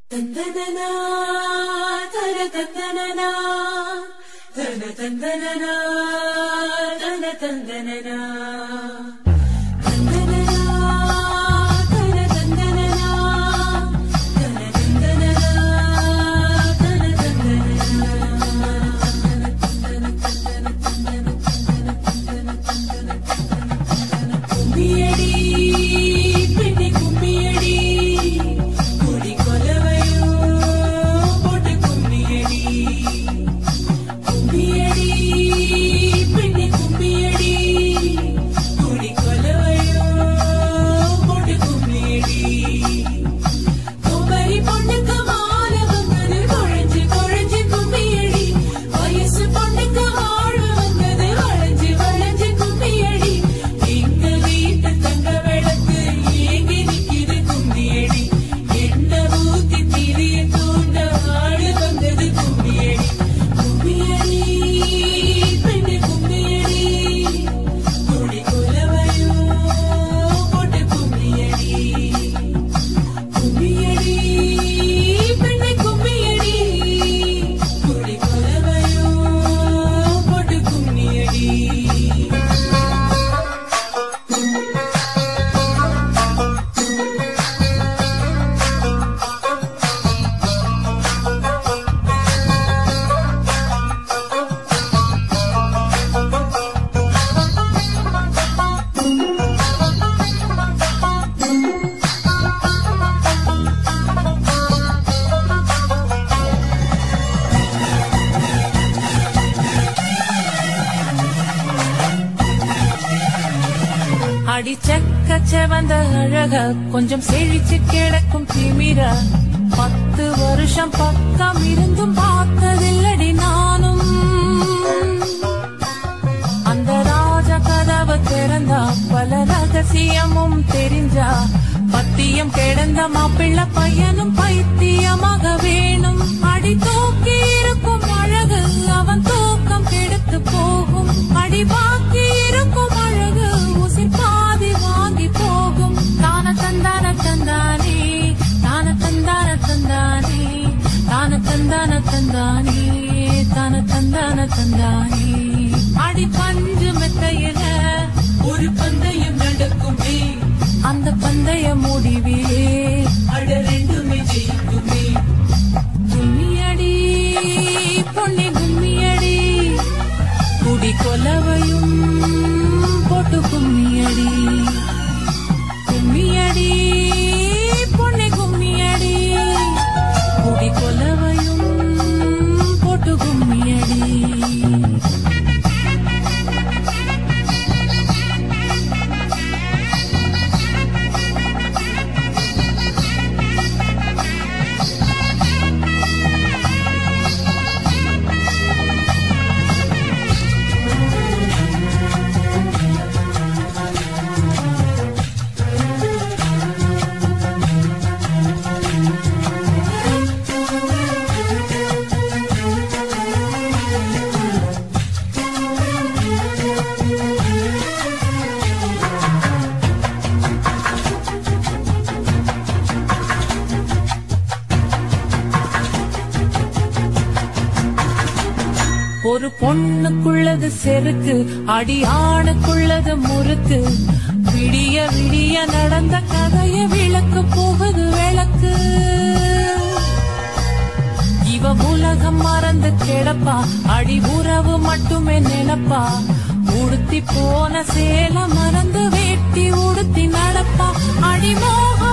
தந்தனனா தன தந்தனனா தன தந்தனனா தன தந்தனனா தந்தனனா தன தந்தனனா தன தந்தனனா தன தந்தனனா கும்மியடி பெண்ணே கும்மியடி குடி கொலவையோ போட்டு கும்மியடி கும்மியடி பெண்ணே கும்மியடி குடி கொலவையோ போட்டு கும்மியடி குமரி பொண்ணுக்கு மாலை வந்தது குழஞ்சு குழஞ்சு கும்மியடி வயசு பொண்ணுக்கு வாழ்வு வந்தது வளைஞ்சு வளைஞ்சு கும்மியடி எங்க வீட்டு தங்க விளக்கு ஏங்கி நிக்குது கும்மியடி என்ன ஊத்தி திரிய தூண்ட ஆடு வந்தது கும்மியடி கும்மியடி பெண்ணு கும்மியடி குடி குலவையோ போட்டு கும்மியடி கும்மியடி பெண்ணை கும்மியடி குடி கொலவையோ போட்டு கும்மியடி அடி செக்க செவந்த அழக கொஞ்சம் செழிச்சு கிடக்கும் திமிர பத்து வருஷம் பக்கம் இருந்தும் பார்த்ததில்லடி நானும் அந்த ராஜ கதவு திறந்தா பல ரகசியமும் தெரிஞ்சா பத்தியம் கிடந்த மாப்பிள்ள பையனும் பைத்தியமாக வேணும் அடி தூக்கி இருக்கும் அழகு அவன் தூக்கம் கெடுத்து போகும் அடி பாக்கி இருக்கும் அழகு ஊசி பாதி வாங்கி போகும் தான தந்தான தந்தானே தான தந்தான தந்தானே தான தந்தான தந்தானே தான தந்தான தந்தானே அடி பஞ்சு மெத்தையில ஒரு பந்தயம் நடக்குமே அந்த பந்தய முடிவிலே அட ரெண்டுமே ஜெயிக்குமே கும்மியடி பொன்னி கும்மியடி குடி கொலவையும் போட்டு கும்மியடி கும்மியடி பொன்னி கும்மியடி குடி கொலவையும் போட்டு கும்மியடி ஒரு பொண்ணுக்குள்ளது செருக்கு அடி ஆணுக்குள்ளது முறுக்கு விடிய விடிய நடந்த கதைய விளக்கு போகுது விளக்கு இவ உலகம் மறந்து கிடப்பா அடி உறவு மட்டுமே நினைப்பா உடுத்தி போன சேல மறந்து வேட்டி உடுத்தி நடப்பா அடி மோக